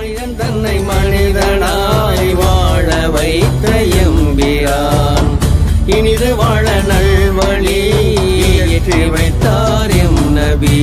மனிதன் தன்னை மனிதனாய் வாழ வைத்த எம்பிரான் இனிது வாழ நல்வழி ஏற்றி வைத்தார் எம் நபி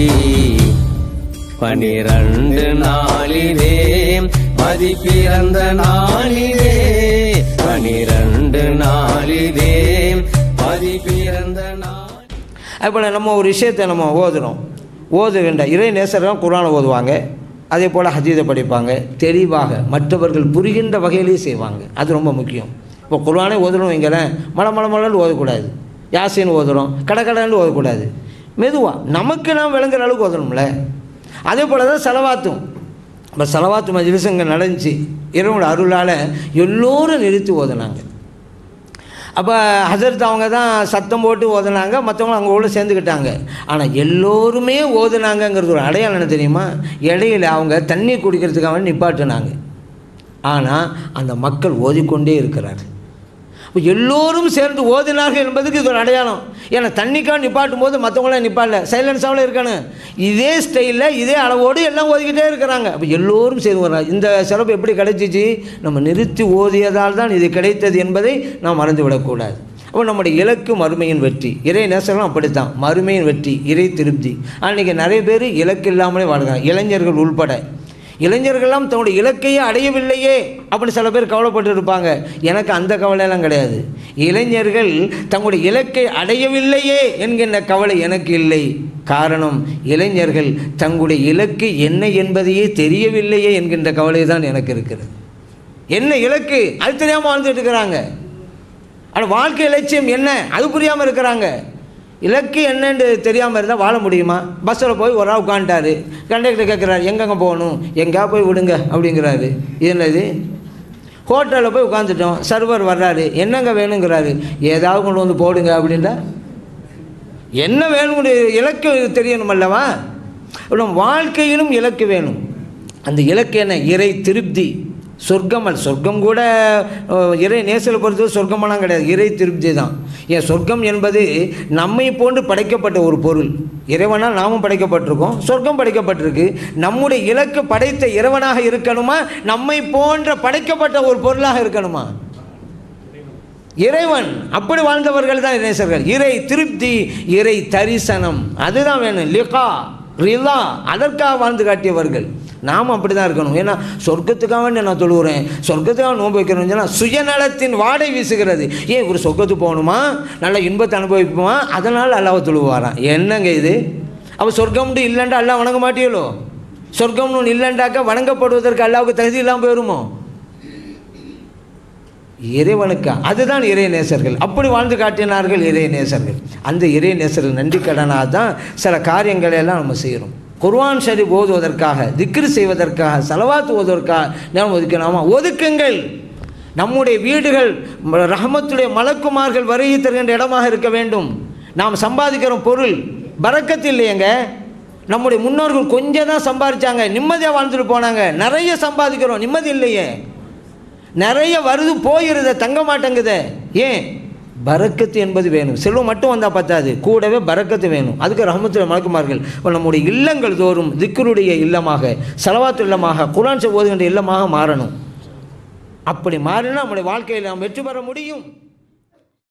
பனிரண்டு நாளிலே மதி பிறந்த நாளிலே பனிரண்டு நாளிலே மதி பிறந்த நாள் அதுபோல் நம்ம ஒரு விஷயத்தை நம்ம ஓதுறோம் ஓதுகின்ற இறை நேசர்கள் குரானை ஓதுவாங்க அதே போல் ஹதீதை படிப்பாங்க தெளிவாக மற்றவர்கள் புரிகின்ற வகையிலேயே செய்வாங்க அது ரொம்ப முக்கியம் இப்போ குரானே ஓதுறோம் வைங்களேன் மலை மலை மலன்னு ஓதக்கூடாது யாசின்னு ஓதுறோம் கடற்கடன்னு ஓதக்கூடாது மெதுவாக நமக்கு நாம் விளங்குற அளவுக்கு ஓதணும்ல அதே போல் தான் செலவாத்தும் இப்போ செலவாத்து மஜ்லிஸ் இங்கே நடந்துச்சு இறைவனோட அருளால் எல்லோரும் நிறுத்தி ஓதுனாங்க அப்போ ஹசரத் அவங்க தான் சத்தம் போட்டு ஓதுனாங்க மற்றவங்க அவங்க உள்ள சேர்ந்துக்கிட்டாங்க ஆனால் எல்லோருமே ஓதுனாங்கங்கிறது ஒரு அடையாளம் என்ன தெரியுமா இடையில அவங்க தண்ணி குடிக்கிறதுக்காக நிப்பாட்டினாங்க ஆனால் அந்த மக்கள் ஓதிக்கொண்டே இருக்கிறார்கள் இப்போ எல்லோரும் சேர்ந்து ஓதினார்கள் என்பதுக்கு இது ஒரு அடையாளம் ஏன்னா தண்ணிக்காக நிப்பாட்டும் போது மற்றவங்களாம் நிப்பாடல சைலன்ஸாவில் இருக்கணும் இதே ஸ்டைலில் இதே அளவோடு எல்லாம் ஓதிக்கிட்டே இருக்கிறாங்க அப்போ எல்லோரும் சேர்ந்து வர்றாங்க இந்த சிறப்பு எப்படி கிடைச்சிச்சு நம்ம நிறுத்தி ஓதியதால் தான் இது கிடைத்தது என்பதை நாம் மறந்து விடக்கூடாது அப்போ நம்முடைய இலக்கு மறுமையின் வெற்றி இறை நேசர்களும் அப்படித்தான் மறுமையின் வெற்றி இறை திருப்தி அன்றைக்கி நிறைய பேர் இலக்கு இல்லாமலே வாழ்கிறாங்க இளைஞர்கள் உள்பட இளைஞர்கள்லாம் தன்னுடைய இலக்கையே அடையவில்லையே அப்படின்னு சில பேர் கவலைப்பட்டு இருப்பாங்க எனக்கு அந்த கவலையெல்லாம் கிடையாது இளைஞர்கள் தங்களுடைய இலக்கை அடையவில்லையே என்கின்ற கவலை எனக்கு இல்லை காரணம் இளைஞர்கள் தங்களுடைய இலக்கு என்ன என்பதையே தெரியவில்லையே என்கின்ற கவலை தான் எனக்கு இருக்கிறது என்ன இலக்கு அது தெரியாமல் வாழ்ந்துட்டு இருக்கிறாங்க ஆனால் வாழ்க்கை லட்சியம் என்ன அது புரியாமல் இருக்கிறாங்க இலக்கு என்னன்னு தெரியாமல் இருந்தால் வாழ முடியுமா பஸ்ஸில் போய் ஒரு ஆள் உட்காந்துட்டாரு கண்டக்டர் கேட்குறாரு எங்கெங்கே போகணும் எங்கேயா போய் விடுங்க அப்படிங்கிறாரு இது என்னது ஹோட்டலில் போய் உட்காந்துட்டோம் சர்வர் வர்றாரு என்னங்க வேணுங்கிறாரு ஏதாவது கொண்டு வந்து போடுங்க அப்படின்னா என்ன வேணும் இலக்கு தெரியணும் அல்லவா நம் வாழ்க்கையிலும் இலக்கு வேணும் அந்த இலக்கு என்ன இறை திருப்தி சொர்க்கம் அல்ல சொர்க்கம் கூட அஹ், இறை நேசலை பொறுத்தவரை சொர்க்கமெல்லாம் கிடையாது இறை திருப்தி தான் ஏன் சொர்க்கம் என்பது நம்மை போன்று படைக்கப்பட்ட ஒரு பொருள் இறைவனால் நாமும் படைக்கப்பட்டிருக்கோம் சொர்க்கம் படைக்கப்பட்டிருக்கு நம்முடைய இலக்கு படைத்த இறைவனாக இருக்கணுமா நம்மை போன்ற படைக்கப்பட்ட ஒரு பொருளாக இருக்கணுமா இறைவன் அப்படி வாழ்ந்தவர்கள் தான் நேசர்கள் இறை திருப்தி இறை தரிசனம் அதுதான் வேணும் லிகா ரிலா அதற்காக வாழ்ந்து காட்டியவர்கள் நாம் அப்படி தான் இருக்கணும் ஏன்னா சொர்க்கத்துக்காக வேண்டி நான் தொழுகிறேன் சொர்க்கத்துக்காக நோன்பு வைக்கணும்னு சொன்னால் சுயநலத்தின் வாடை வீசுகிறது ஏன் இவர் சொர்க்கத்துக்கு போகணுமா நல்ல இன்பத்தை அனுபவிப்போமா அதனால் அல்லாவை தொழுவாராம் என்னங்க இது அப்போ சொர்க்கம்னு இல்லைண்டா அல்லாஹ் வணங்க மாட்டீங்களோ சொர்க்கம்னு ஒன்று இல்லைண்டாக்கா வணங்கப்படுவதற்கு அல்லாவுக்கு தகுதி இல்லாமல் போயிருமோ இறைவனுக்கு அதுதான் இறை நேசர்கள் அப்படி வாழ்ந்து காட்டினார்கள் இறை நேசர்கள் அந்த இறை நேசர்கள் நன்றி கடனாக தான் சில காரியங்களை எல்லாம் நம்ம செய்கிறோம் குர்ஆன் ஷரீப் ஓதுவதற்காக திக்ரு செய்வதற்காக செலவாத்து ஓதுவதற்காக நேரம் ஒதுக்கணுமா ஒதுக்குங்கள் நம்முடைய வீடுகள் ம- ரஹமத்துடைய மலக்குமார்கள் வருகை தருகின்ற இடமாக இருக்க வேண்டும் நாம் சம்பாதிக்கிற பொருள் பறக்கத்து இல்லையேங்க நம்முடைய முன்னோர்கள் கொஞ்சம் தான் சம்பாதிச்சாங்க நிம்மதியாக வாழ்ந்துட்டு போனாங்க நிறைய சம்பாதிக்கிறோம் நிம்மதி இல்லையே நிறைய வருது போயிருத தங்க மாட்டேங்குதே ஏன் பரக்கத்து என்பது வேணும் செல்வம் மட்டும் வந்தால் பத்தாது கூடவே பரக்கத்து வேணும் அதுக்கு ரஹமத்துல மலக்குமார்கள் இப்போ நம்முடைய இல்லங்கள் தோறும் திக்கருடைய இல்லமாக செலவாத்து இல்லமாக குரான் ஓதுகின்ற இல்லமாக மாறணும் அப்படி மாறினா நம்முடைய வாழ்க்கையில் நாம் வெற்றி பெற முடியும்